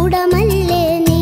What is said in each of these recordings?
തങ്കക്കുടമല്ലേ നീ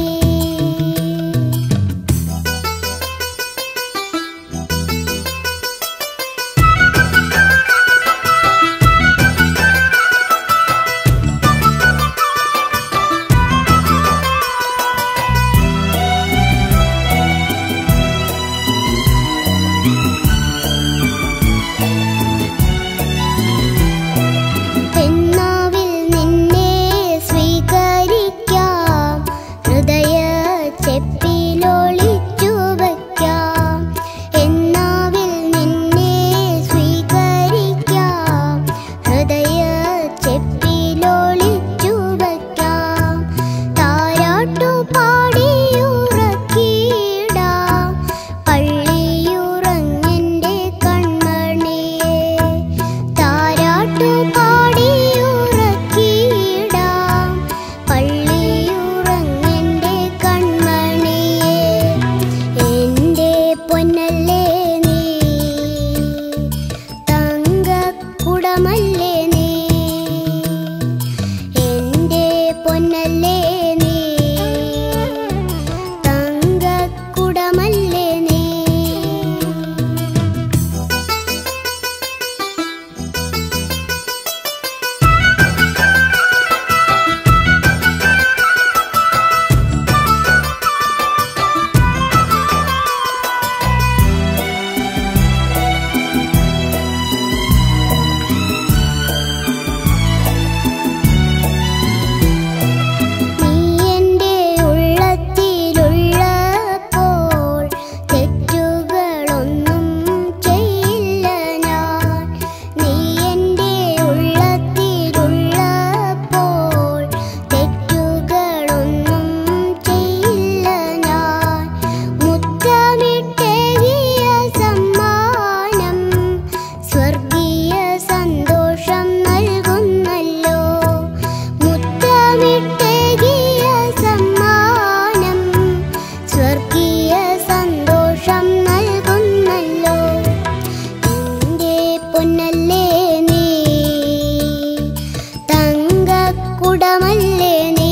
എന്നാവിൽ നിന്നെ സ്വീകരിക്കാം ഹൃദയ ചെപ്പിലൊളിച്ചു വയ്ക്കാം എന്നാവിൽ നിന്നെ സ്വീകരിക്കാം ഹൃദയ ചെപ്പിലൊളിച്ചു വയ്ക്കാം താരാട്ടു പാടിയുറക്കിടാം പള്ളിയുറങ്ങെൻ്റെ കൺമണിയെ താരാട്ടു പാടിയുറക്കിടാം പള്ളിയുറങ്ങെൻ്റെ കൺമണിയെ എൻ്റെ പൊന്നല്ലേ നീ തങ്കക്കുടമല്ലേ നീ എൻ്റെ പൊന്നല്ലേ നീ തങ്കക്കുടമല്ലേ നീ നീ എൻ്റെ ഉള്ളത്തിലുള്ളപ്പോൾ തെറ്റുകളൊന്നും ചെയ്യില്ല ഞാൻ നീ എൻ്റെ ഉള്ളത്തിലുള്ളപ്പോൾ തെറ്റുകളൊന്നും ചെയ്യില്ല ഞാൻ മുത്തമിട്ടെറിയ സമ്മാനം സ്വർഗീയ സന്തോഷം നൽകുന്നല്ലോ മുത്തമിട്ടെറിയ സമ്മാനം സ്വർഗീയ സന്തോഷം നൽകുന്നല്ലോ എൻ്റെ പൊന്നല്ലേ നീ തങ്കക്കുടമല്ലേ നീ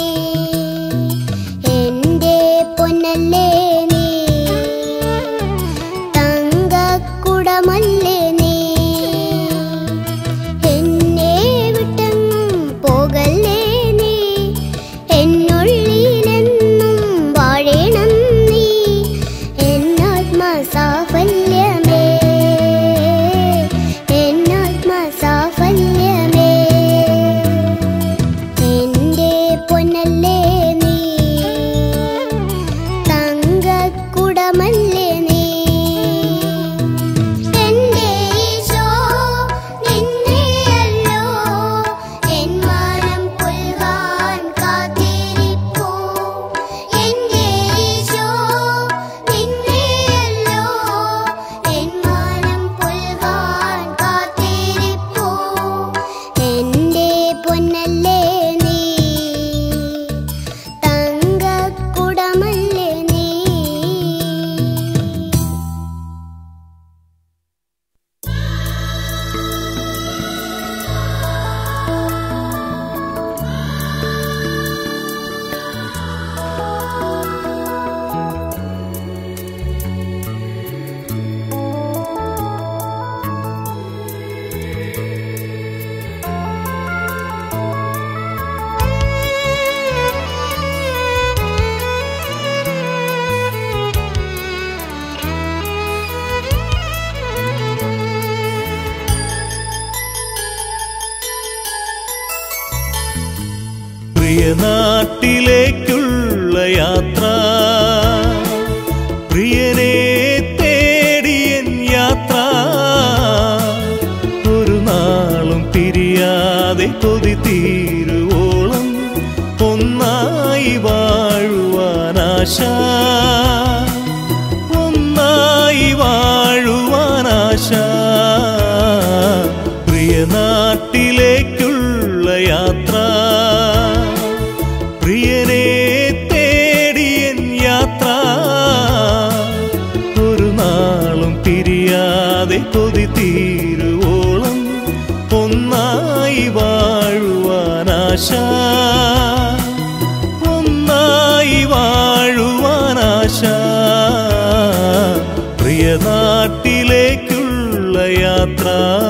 എൻ്റെ പൊന്നല്ലേ നീ തങ്കക്കുടമല്ലേ നീ എന്നെ വിട്ടെങ്ങും പോകല്ലേ നീ എന്നുള്ളിലെന്നും വാഴണം നീ എന്നാത്മസാഫല്യമേ എന്നാത്മസാഫല്യമേ എൻ്റെ പൊന്നല്ലേ നീ തങ്കക്കുടമല്ലേ നീ എൻ്റെ ഈശോ നിന്നെയല്ലോ എൻ മാനം പുൽകാൻ കാത്തിരിപ്പൂ എൻ്റെ ഈശോ നിന്നെയല്ലോ എൻ മാനം പുൽകാൻ കാത്തിരിപ്പൂ എൻ്റെ പൊന്നല്ലേ നീ തങ്കക്കുടമല്ലേ നീ പ്രിയ നാട്ടിലേക്കുള്ള യാത്ര പ്രിയനെ തേടിയൻ യാത്ര ഒരു നാളും പിരിയാതെ കൊതി തീരുവോളം ഒന്നായി വാഴുവാനാശ ഒന്നായി വാഴുവാനാശ പ്രിയ നാട്ടിലേക്കുള്ള യാത്ര പ്രിയനെ തേടിയൻ യാത്ര ഒരു നാളും പിരിയാതെ കൊതി തീരുവോളം ഒന്നായി വാഴുവാനാശ യാത്ര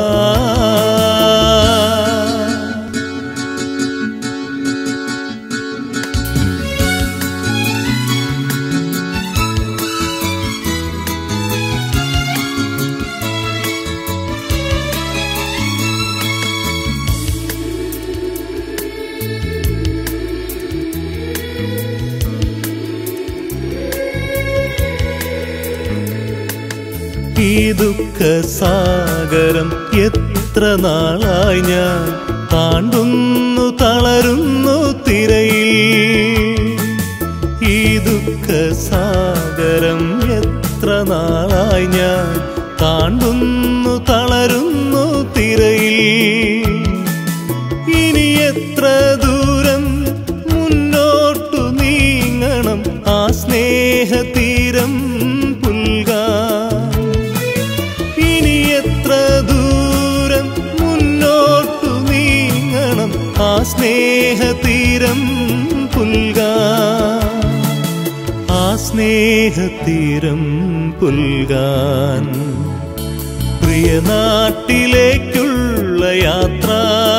ഈ ദുഃഖ സാഗരം എത്ര നാളായി ഞാൻ താണ്ടുന്നു തളരുന്നു തിരയിൽ ഈ ദുഃഖ സാഗരം എത്ര നാളായി ഞാൻ താണ്ടുന്നു തളരുന്നു തിരയിൽ ഇനി എത്ര ദൂരം മുന്നോട്ടു നീങ്ങണം ആ സ്നേഹതീരം പുൽകാൻ ഇനി എത്ര ദൂരം മുന്നോട്ടു നീങ്ങണം ആ സ്നേഹതീരം പുൽകാൻ ആ സ്നേഹതീരം പുൽകാൻ പ്രിയ നാട്ടിലേക്കുള്ള യാത്ര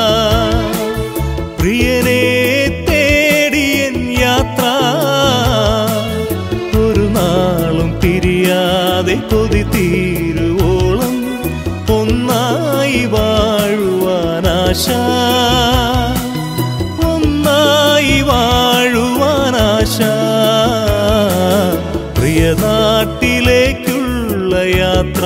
പ്രിയനെ തേടിയൻ യാത്ര ഒരു നാളും പിരിയാതെ കൊതി തീരുവോളം ഒന്നായി വാഴുവാനാശ ഒന്നായി വാഴുവാനാശ പ്രിയ നാട്ടിലേക്കുള്ള യാത്ര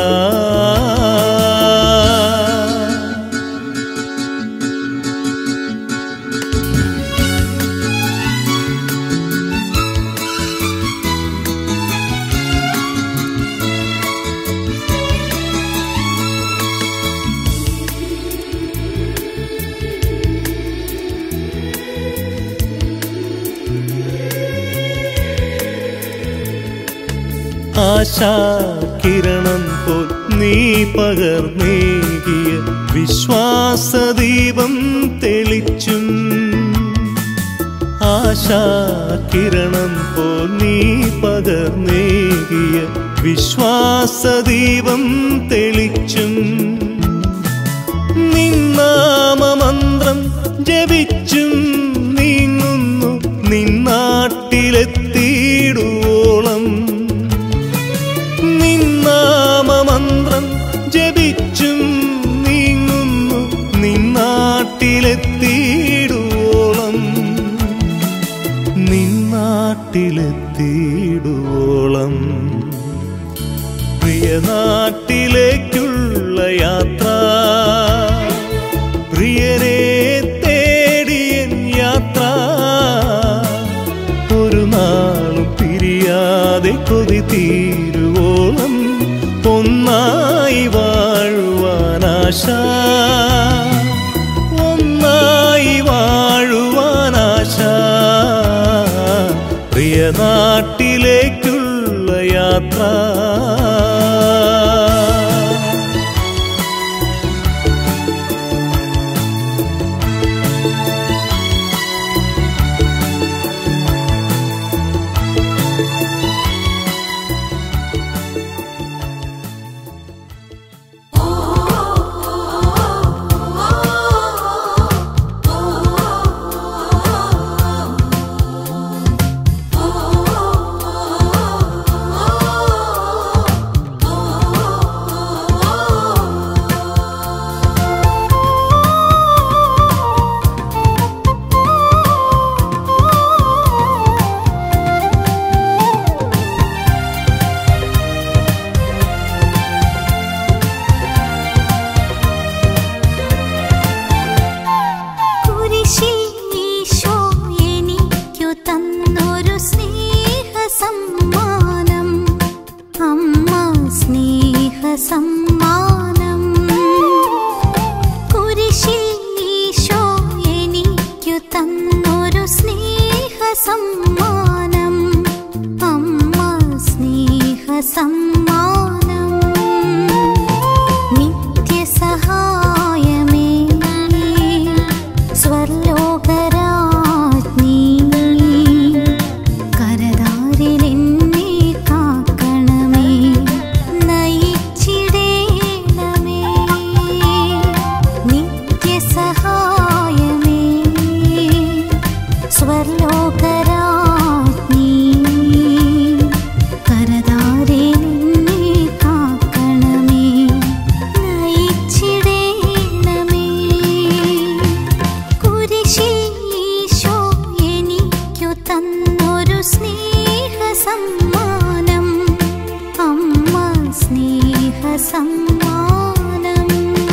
ആശാകിരണം പോൽ നീ പകർന്നേകിയ വിശ്വാസദീപം തെളിച്ചും ആശാകിരണം പോൽ നീ പകർന്നേകിയ വിശ്വാസദീപം തെളിച്ചും നിന്നാമമന്ത്രം ജപിച്ചും നീങ്ങുന്നു നിന്നാട്ടിലെത്തിയിടുവോളം നിന്നാമമന്ത്രം ജപിച്ചും നീങ്ങുന്നു നിന്നാട്ടിലെത്തിയിടുവോളം നിന്നാട്ടിലെത്തിയിടുവോളം പ്രിയ നാട്ടിലേക്കുള്ള യാത്ര പ്രിയനെ തേടിയൻ യാത്ര ഒരു നാളും പിരിയാതെ കൊതി തീരുവോളം ഒന്നായി വാഴുവാനാശ ഒന്നായി വാഴുവാനാശ പ്രിയ നാട്ടിലേക്കുള്ള യാത്ര കുരിശിൽ ഈശോ എനിക്കു തന്നൊരു സ്നേഹ സമ്മാനം അമ്മ സ്നേഹ സമ്മാനം കുരിശിൽ ഈശോ എനിക്കു തന്നൊരു സ്നേഹ സമ്മാനം അമ്മ സ്നേഹ സമ്മാനം നിത്യസഹായമേ സ്വർലോകരാജ്ഞി കരതാരിലെന്നെ കാക്കണമേ നയിച്ചിടേണമേ സമ്മാനം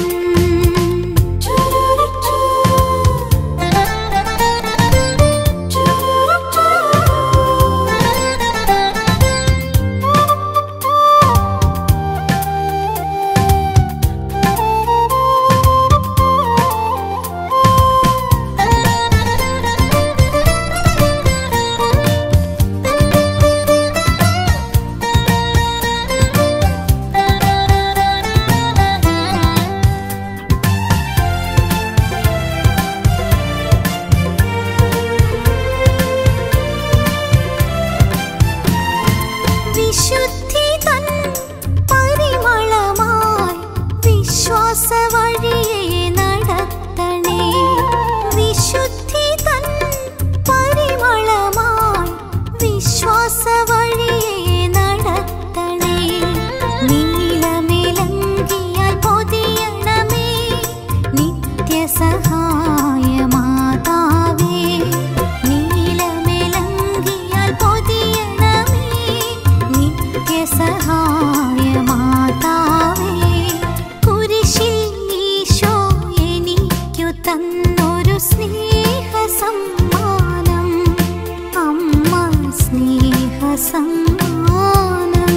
വിശുദ്ധി തൻ പരിമളമായി വിശ്വാസ വഴിയെ നടത്തണേ വിശുദ്ധി തൻ പരിമളമായി വിശ്വാസ വഴിയെ നടത്തണേ നീലമിലങ്കിയാൽ പൊതിയണമേ നിത്യസഹായമാതാവേ നീലമിലങ്കിയാൽ പൊതിയണമേ നിത്യസഹായമാതാവേ കുരിശിൽ ഈശോ എനിക്കു തന്നൊരു സ്നേഹ സമ്മാനം അമ്മ സ്നേഹ സമ്മാനം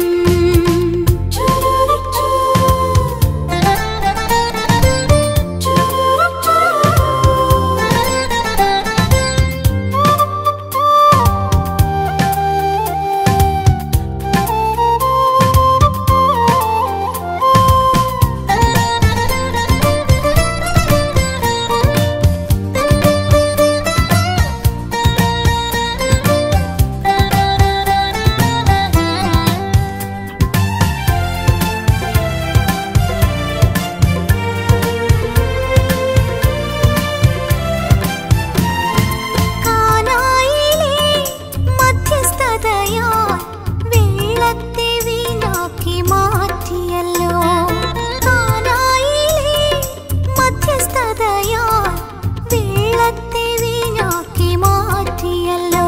കാനായിലെ മധ്യസ്ഥതയാൽ വെള്ളത്തെ വീണാക്കി മാറ്റിയല്ലോ കാനായിലെ മധ്യസ്ഥതയാൽ വെള്ളത്തെ വീണാക്കി മാറ്റിയല്ലോ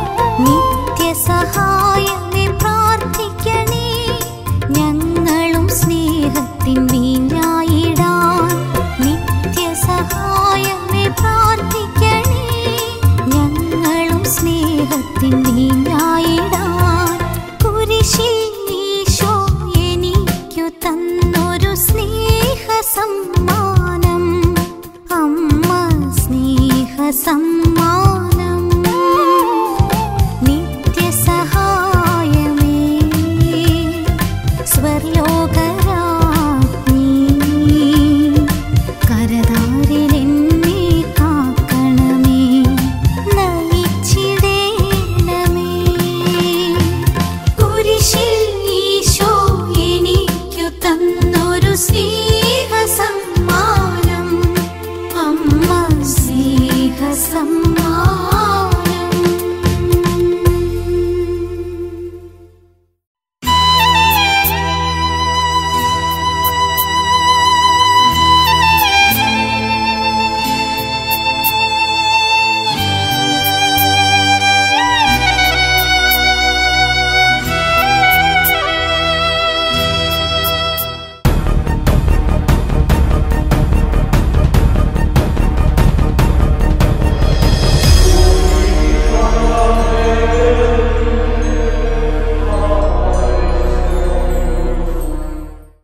നിത്യസഹായമേ പ്രാർത്ഥിക്കണേ ഞങ്ങളും സ്നേഹത്തിൻ വീഞ്ഞായിടാൻ നിത്യസഹായമേ പ്രാർത്ഥിക്കണേ ഞങ്ങളും സ്നേഹത്തിൻ